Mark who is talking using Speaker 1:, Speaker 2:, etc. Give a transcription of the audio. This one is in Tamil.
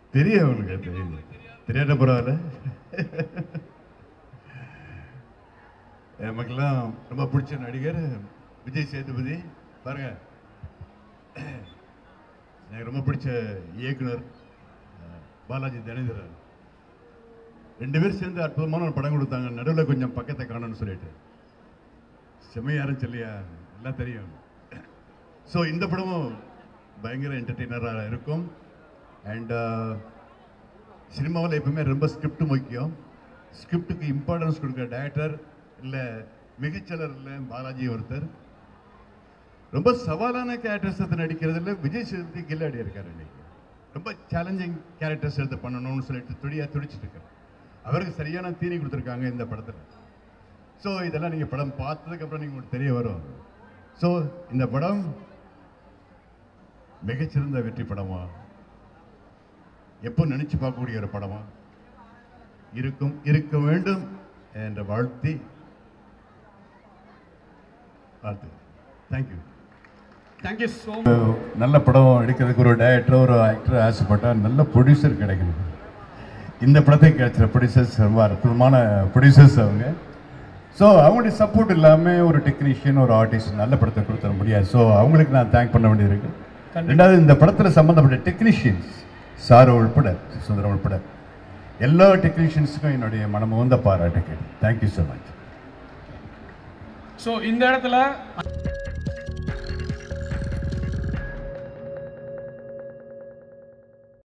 Speaker 1: தெரியும் அவங்களுக்கு தெரியுது தெரியாத பரவாயில்ல நமக்கெல்லாம் ரொம்ப பிடிச்ச நடிகர் விஜய் சேதுபதி பாருங்க எனக்கு ரொம்ப பிடிச்ச இயக்குனர் அஹ், பாலாஜி தனேந்திரன் ரெண்டு பேரும் சேர்ந்து அற்புதமான ஒரு படம் கொடுத்தாங்க நடுவில் கொஞ்சம் பக்கத்தை காணணும்னு சொல்லிட்டு செம்மையா இருந்துச்சு இல்லையா எல்லாம் தெரியும் ஸோ இந்த படமும் பயங்கர என்டர்டெய்னராக இருக்கும் அண்ட் சினிமாவில் எப்பவுமே ரொம்ப ஸ்கிரிப்ட் முக்கியம் ஸ்கிரிப்டுக்கு இம்பார்ட்டன்ஸ் கொடுக்குற டைரக்டர் இல்லை மிகச்சலர் இல்லை பாலாஜி ஒருத்தர் ரொம்ப சவாலான கேரக்டர்ஸ் எடுத்து நடிக்கிறதுல விஜய் சேதுபதி கில்லாடி இருக்காரு இன்னைக்கு ரொம்ப சேலஞ்சிங் கேரக்டர்ஸ் எடுத்து பண்ணணும்னு சொல்லிட்டு துடியா துடிச்சிட்டு இருக்காரு அவருக்கு சரியான தீனி கொடுத்துருக்காங்க இந்த படத்தில் ஸோ இதெல்லாம் நீங்கள் படம் பார்த்ததுக்கப்புறம் நீங்கள் உங்களுக்கு தெரிய வரும் ஸோ இந்த படம் மிகச்சிறந்த வெற்றி படமா எப்போ நினைச்சு பார்க்கக்கூடிய ஒரு படமா இருக்கும் இருக்க வேண்டும் என்ற வாழ்த்தி வாழ்த்து தேங்க்யூ
Speaker 2: தேங்க்யூ ஸோ
Speaker 1: நல்ல படம் எடுக்கிறதுக்கு ஒரு டைரக்டர் ஒரு ஆக்டர் ஆசைப்பட்டா நல்ல ப்ரொடியூசர் கிடைக்கணும் இந்த படத்தை கிடைச்ச ப்ரொடியூசர்ஸ் ரொம்ப அற்புதமான ப்ரொடியூசர்ஸ் அவங்க ஸோ அவங்களுடைய சப்போர்ட் இல்லாமல் ஒரு டெக்னீஷியன் ஒரு ஆர்டிஸ்ட் நல்ல படத்தை கொடுத்துட முடியாது ஸோ அவங்களுக்கு நான் தேங்க் பண்ண வேண்டியது இருக்கு ரெண்டாவது இந்த படத்தில் சம்மந்தப்பட்ட டெக்னீஷியன்ஸ் சார் உள்பட சுந்தரம் உள்பட எல்லா டெக்னீஷியன்ஸுக்கும் என்னுடைய மனமுந்த பாராட்டுகள் தேங்க்யூ ஸோ மச்
Speaker 2: ஸோ இந்த இடத்துல